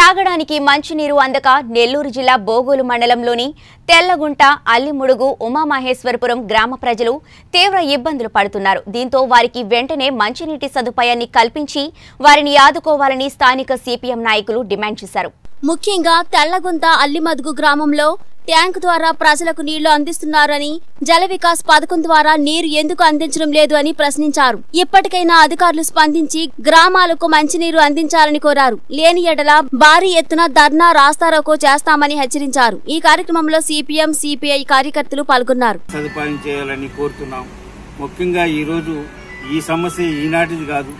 త్రాగడానికి మంచినీరు అందక నెల్లూరు జిల్లా బోగోలు మండలంలోని తెల్లగుంట అల్లిముడుగు ఉమామహేశ్వరపురం గ్రామ ప్రజలు తీవ్ర ఇబ్బందులు పడుతున్నారు దీంతో వారికి వెంటనే మంచినీటి సదుపాయాన్ని కల్పించి వారిని ఆదుకోవాలని స్థానిక సిపిఎం నాయకులు డిమాండ్ చేశారు ముఖ్యంగా తెల్లగుంత అల్లిమదుగు గ్రామంలో ట్యాంక్ ద్వారా ప్రజలకు నీళ్లు అందిస్తున్నారని జల వికాస్ పథకం ద్వారా నీరు ఎందుకు అందించడం లేదు అని ప్రశ్నించారు ఇప్పటికైనా అధికారులు స్పందించి గ్రామాలకు మంచినీరు అందించాలని కోరారు లేని ఎడల భారీ ఎత్తున ధర్నా రాస్తారోకో చేస్తామని హెచ్చరించారు ఈ కార్యక్రమంలో సిపిఎం సిపిఐ కార్యకర్తలు పాల్గొన్నారు సదుపాయం చేయాలని కోరుతున్నాం ముఖ్యంగా ఈరోజు ఈ సమస్య ఈనాటిది కాదు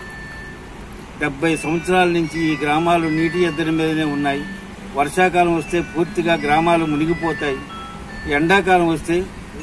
డెబ్బై సంవత్సరాల నుంచి ఈ గ్రామాలు నీటి ఎద్దడి మీదనే ఉన్నాయి వర్షాకాలం వస్తే పూర్తిగా గ్రామాలు మునిగిపోతాయి ఎండాకాలం వస్తే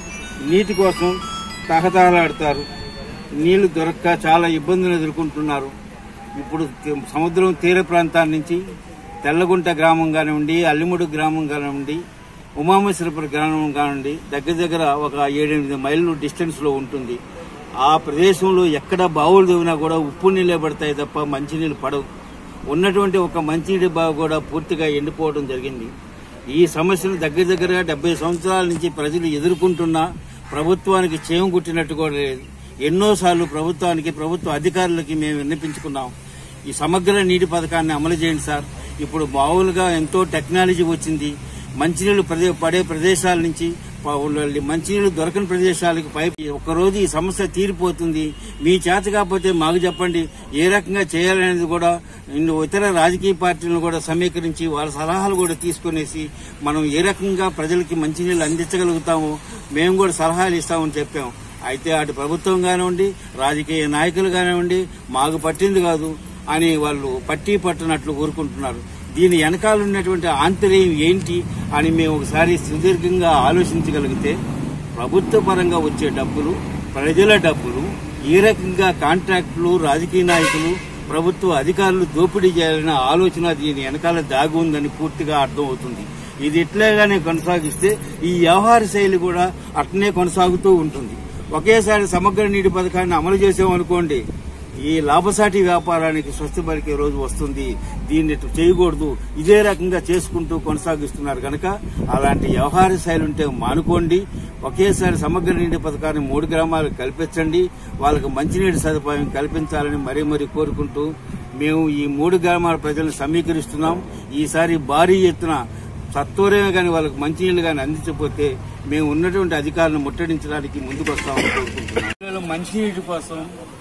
నీటి కోసం తహతహలాడతారు నీళ్లు దొరక్క చాలా ఇబ్బందులు ఎదుర్కొంటున్నారు ఇప్పుడు తి- సముద్రం తీర ప్రాంతాల నుంచి తెల్లగుంట గ్రామం కానివ్వండి అల్లిముడు గ్రామం కానివ్వండి ఉమామేశ్వరపురం గ్రామం కానివ్వండి దగ్గర దగ్గర ఒక ఏడెనిమిది మైళ్ళు డిస్టెన్స్ లో ఉంటుంది ఆ ప్రదేశంలో ఎక్కడ బావులు తవ్వినా కూడా ఉప్పు నీళ్ళే పడతాయి తప్ప మంచినీళ్ళు పడవు ఉన్నటువంటి ఒక మంచినీటి బావి కూడా పూర్తిగా ఎండిపోవడం జరిగింది ఈ సమస్యను దగ్గర దగ్గరగా డెబ్బై సంవత్సరాల నుంచి ప్రజలు ఎదుర్కొంటున్నా ప్రభుత్వానికి చేయం కుట్టినట్టు కూడా లేదు ఎన్నోసార్లు ప్రభుత్వానికి ప్రభుత్వ అధికారులకి మేము విన్నపించుకున్నాం ఈ సమగ్ర నీటి పథకాన్ని అమలు చేయండి సార్ ఇప్పుడు మామూలుగా ఎంతో టెక్నాలజీ వచ్చింది మంచినీళ్లు ప్రదే- పడే ప్రదేశాల నుంచి ప- మంచినీళ్లు దొరకని ప్రదేశాలకు పైప్ ఒక్కరోజు ఈ సమస్య తీరిపోతుంది మీ చేత కాకపోతే మాకు చెప్పండి ఏ రకంగా చేయాలనేది కూడా ఇన్ని ఇతర రాజకీయ పార్టీలను కూడా సమీకరించి వాళ్ళ సలహాలు కూడా తీసుకునేసి మనం ఏ రకంగా ప్రజలకి మంచినీళ్ళు అందించగలుగుతామో మేము కూడా సలహాలు ఇస్తామని చెప్పాం అయితే అటు ప్రభుత్వం కానివ్వండి రాజకీయ నాయకులు కానివ్వండి మాకు పట్టింది కాదు అని వాళ్ళు పట్టి పట్టనట్లు కోరుకుంటున్నారు దీని వెనకాల ఉన్నటువంటి ఆంతర్యం ఏంటి అని మేము ఒకసారి సుదీర్ఘంగా ఆలోచించగలిగితే ప్రభుత్వ పరంగా వచ్చే డబ్బులు ప్రజల డబ్బులు ఏ రకంగా కాంట్రాక్టులు రాజకీయ నాయకులు ప్రభుత్వ అధికారులు దోపిడీ చేయాలనే ఆలోచన దీని వెనకాల దాగి ఉందని పూర్తిగా అర్థమవుతుంది ఇది ఇట్లాగానే కొనసాగిస్తే ఈ వ్యవహార శైలి కూడా అట్నే కొనసాగుతూ ఉంటుంది ఒకేసారి సమగ్ర నీటి పథకాన్ని అమలు చేసామనుకోండి ఈ లాభసాటి వ్యాపారానికి స్వస్తి పలికే రోజు వస్తుంది దీన్ని ఇటు చేయకూడదు ఇదే రకంగా చేసుకుంటూ కొనసాగిస్తున్నారు కనుక అలాంటి వ్యవహార శైలి ఉంటే మానుకోండి ఒకేసారి సమగ్ర నీటి పథకాన్ని మూడు గ్రామాలకు కల్పించండి వాళ్ళకు మంచినీటి సదుపాయం కల్పించాలని మరీ మరీ కోరుకుంటూ మేము ఈ మూడు గ్రామాల ప్రజలను సమీకరిస్తున్నాం ఈసారి భారీ ఎత్తున సత్వరమే కానీ వాళ్ళకి మంచినీళ్లు కానీ అందించకపోతే మేము ఉన్నటువంటి అధికారులను ముట్టడించడానికి ముందుకు వస్తామని కోరుకుంటున్నాం మంచినీటి కోసం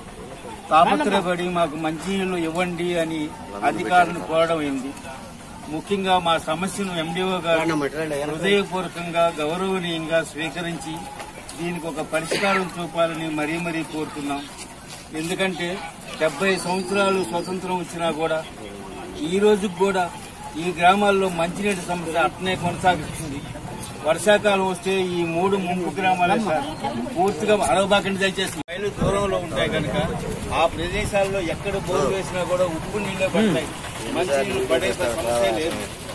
తాపత్రయపడి మాకు మంచినీళ్లు ఇవ్వండి అని అధికారులను కోరడం అయింది ముఖ్యంగా మా సమస్యను ఎండిఓ గారు హృదయపూర్వకంగా గౌరవనీయంగా స్వీకరించి దీనికి ఒక పరిష్కారం చూపాలని మరీ మరీ కోరుతున్నాం ఎందుకంటే డెబ్బై సంవత్సరాలు స్వతంత్రం వచ్చినా కూడా ఈ రోజుకి కూడా ఈ గ్రామాల్లో మంచినీటి సమస్య అట్నే కొనసాగిస్తుంది వర్షాకాలం వస్తే ఈ మూడు ముంపు గ్రామాలే సార్ పూర్తిగా అడవబాకండి దయచేసి మైలు దూరంలో ఉంటాయి కనుక ఆ ప్రదేశాల్లో ఎక్కడ బోరు వేసినా కూడా ఉప్పు నీళ్ళే పడతాయి మంచి నీళ్లు పడే సమస్య లేదు